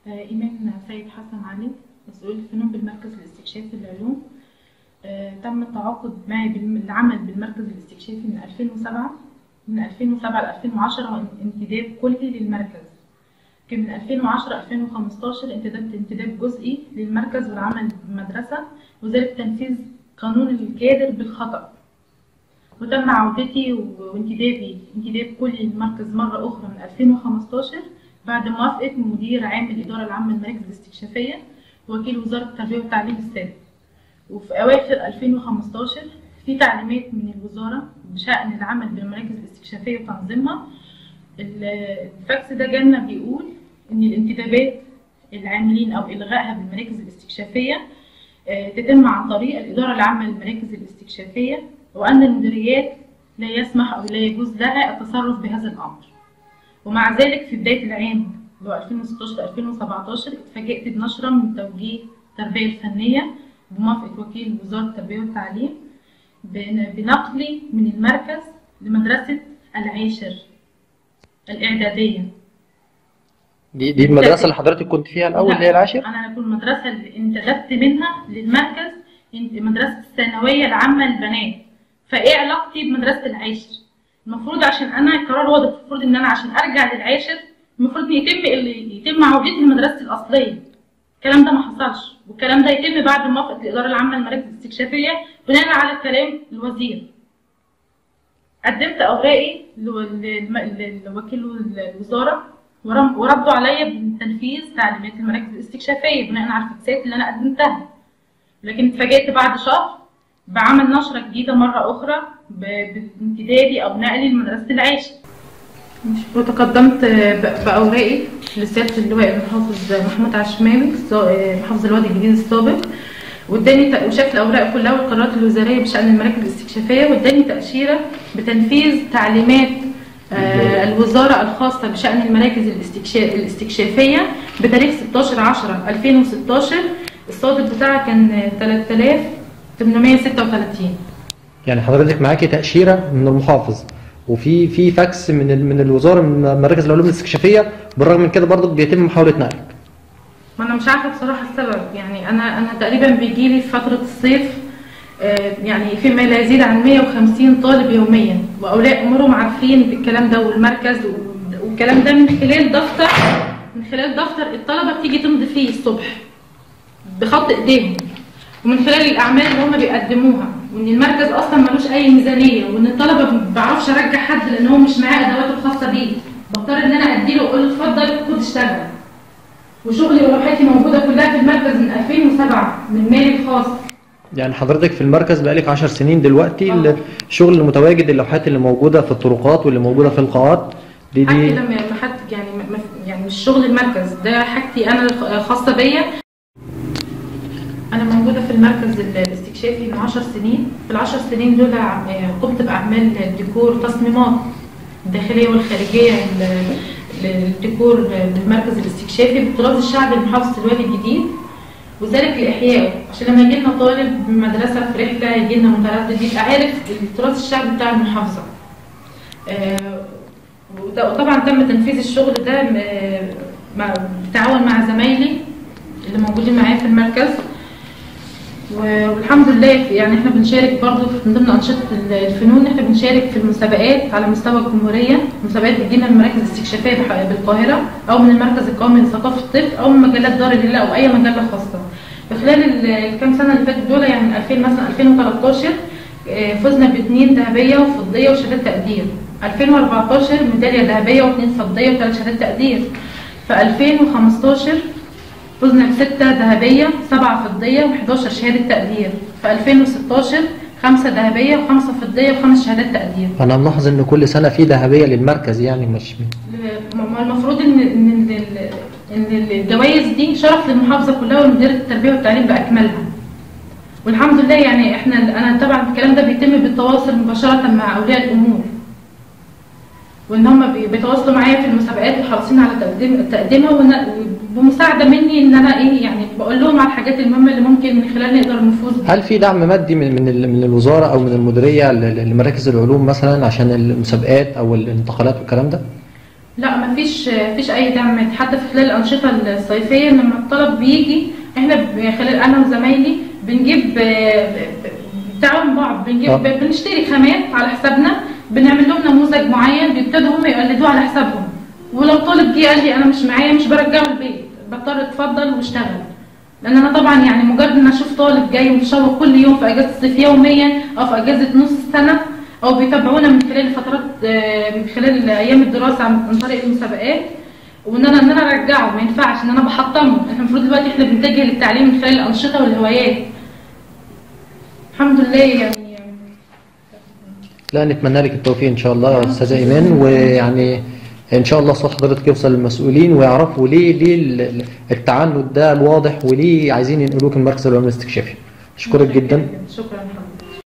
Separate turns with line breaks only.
آه، إيمان سيد حسن علي مسؤول الفنون بالمركز الاستكشافي للعلوم آه، تم التعاقد معي بالعمل بالمركز الاستكشافي من 2007 من 2007 ل 2010 انتداب كلي للمركز كان من 2010 2015 انتدبت انتداب جزئي للمركز والعمل بالمدرسة وذلك تنفيذ قانون الكادر بالخطأ وتم عودتي وانتدابي انتداب كلي للمركز مرة أخرى من 2015 بعد موافقة مدير عام الإدارة العامة للمراكز الاستكشافية وكيل وزارة التربية والتعليم السابق وفي أواخر 2015 في تعليمات من الوزارة بشأن العمل بالمراكز الاستكشافية وتنظيمها الفاكس ده جالنا بيقول إن الانتدابات العاملين أو إلغائها بالمراكز الاستكشافية آه، تتم عن طريق الإدارة العامة للمراكز الاستكشافية وأن المديريات لا يسمح أو لا يجوز لها التصرف بهذا الأمر ومع ذلك في بداية العام اللي هو 2016 2017 اتفاجئت بنشرة من توجيه التربية الفنية بموافقة وكيل وزارة التربية والتعليم بن- بنقلي من المركز لمدرسة العاشر الإعدادية
دي دي المدرسة اللي حضرتك كنت فيها الأول اللي هي العاشر؟
أنا أكون المدرسة اللي انتدبت منها للمركز انت- مدرسة الثانوية العامة للبنات فإيه علاقتي بمدرسة العاشر؟ المفروض عشان أنا القرار واضح المفروض إن أنا عشان أرجع للعاشر المفروض إن يتم اللي يتم عودتي لمدرستي الأصلية الكلام ده ما حصلش والكلام ده يتم بعد موافقة الإدارة العامة للمراكز الاستكشافية بناء على كلام الوزير قدمت أوراقي لو- للم- لوكيل الوزارة ورم- وردوا عليا بتنفيذ تعليمات المراكز الاستكشافية بناء على الفكسات اللي أنا قدمتها لكن اتفاجئت بعد شهر بعمل نشرة جديدة مرة أخرى ب- بانتدابي أو نقلي لمدرسة العاشر وتقدمت ب- بأوراقي لسيادة اللواء المحافظ محمود عشماوي الص- محافظ الوادي الجديد السابق واداني ت- وشاف الاوراق كلها والقرارات الوزاريه بشان المراكز الاستكشافيه واداني تاشيره بتنفيذ تعليمات آه، الوزاره الخاصه بشان المراكز الاستكشا- الاستكشافيه بتاريخ 16 10 2016 الصادر بتاعها كان 3836
يعني حضرتك معاكي تأشيرة من المحافظ وفي في فاكس من ال- من الوزارة من مراكز العلوم الاستكشافية بالرغم من كده برضه بيتم محاولة نقلك
ما انا مش عارفه بصراحه السبب يعني انا انا تقريبا بيجي لي في فتره الصيف آه، يعني فيما لا يزيد عن 150 طالب يوميا واولياء امورهم عارفين بالكلام ده والمركز و- والكلام ده من خلال دفتر من خلال دفتر الطلبه بتيجي تمضي فيه الصبح بخط ايديهم ومن خلال الاعمال اللي هم بيقدموها وان المركز اصلا ملوش اي ميزانيه وان الطلبه ما بعرفش ارجع حد لان هو مش معاه ادواته الخاصه بيه بضطر ان انا اديله واقول له اتفضل خد اشتغل وشغلي ولوحاتي موجودة كلها في المركز من 2007 من مالي الخاص
يعني حضرتك في المركز بقالك 10 سنين دلوقتي
آه.
الشغل المتواجد اللوحات اللي موجودة في الطرقات واللي موجودة في القاعات دي
حاجتي
دي
لما ما حد يعني ما- ما- يعني مش شغل المركز ده حاجتي انا الخ- خاصة بيا انا موجودة في المركز ال- الاستكشافي من 10 سنين في العشر سنين دول عم- قمت باعمال ديكور تصميمات الداخلية والخارجية لل- للديكور للمركز الاستكشافي بالتراث الشعبي لمحافظة الوادي الجديد وذلك لإحيائه عشان لما يجي لنا طالب من مدرسة في رحلة يجي لنا متردد يبقى عارف التراث الشعبي بتاع المحافظة آه، وط- وطبعا تم تنفيذ الشغل ده م- مع- بالتعاون مع زمايلي اللي موجودين معايا في المركز و- والحمد لله يعني احنا بنشارك برضه من ضمن انشطه الفنون احنا بنشارك في المسابقات على مستوى الجمهوريه مسابقات بتجينا من المراكز الاستكشافيه بح- بالقاهره او من المركز القومي لثقافه الطفل او من مجلات دار الهلال او اي مجله خاصه في خلال ال- الكام سنه اللي فاتت دول يعني من 2000 مثلا 2013 آه، فزنا باثنين ذهبيه وفضيه وشهادات تقدير 2014 ميداليه ذهبيه واثنين فضيه وثلاث شهادات تقدير في 2015 فزنا بستة ذهبية سبعة فضية و11 شهادة تقدير في 2016 خمسة ذهبية وخمسة فضية وخمس شهادات تقدير
أنا ملاحظ إن كل سنة في ذهبية للمركز يعني مش
م- م- المفروض ان ان ال- ان الجوائز دي شرف للمحافظة كلها ومديرية التربية والتعليم بأكملها والحمد لله يعني احنا انا طبعا الكلام ده بيتم بالتواصل مباشرة مع أولياء الأمور وان هم بي- بيتواصلوا معايا في المسابقات وحريصين على تقديم تقديمها وإن- وبمساعده مني ان انا ايه يعني بقول لهم على الحاجات المهمه اللي ممكن من خلالها نقدر نفوز بيها.
هل في دعم مادي من من ال- من الوزارة أو من المديرية ل- ل- لمراكز العلوم مثلا عشان المسابقات أو الانتقالات والكلام ده؟
لا مفيش مفيش اي دعم مادي حتى في خلال الانشطه الصيفيه لما الطلب بيجي احنا ب- خلال انا وزمايلي بنجيب آه، تعاون بعض بنجيب
آه.
بنشتري خامات على حسابنا بنعمل لهم نموذج معين بيبتدوا هم يقلدوه على حسابهم ولو طالب جه قال لي انا مش معايا مش برجعه البيت بضطر اتفضل واشتغل لان انا طبعا يعني مجرد ان اشوف طالب جاي ومتشوق كل يوم في اجازه الصيف يوميا او في اجازه نص السنه او بيتابعونا من خلال فترات آه، من خلال ايام الدراسه عن عن طريق المسابقات وان انا ان انا ارجعه ما ينفعش ان انا بحطمه احنا المفروض دلوقتي احنا بنتجه للتعليم من خلال الانشطه والهوايات الحمد لله يعني
لا نتمنى لك التوفيق ان شاء الله يا استاذه ايمان ويعني ان شاء الله صوت حضرتك يوصل للمسؤولين ويعرفوا ليه ليه ال- التعنت ده الواضح وليه عايزين ينقلوك المركز العلوم الاستكشافي اشكرك جدا
شكرا لحضرتك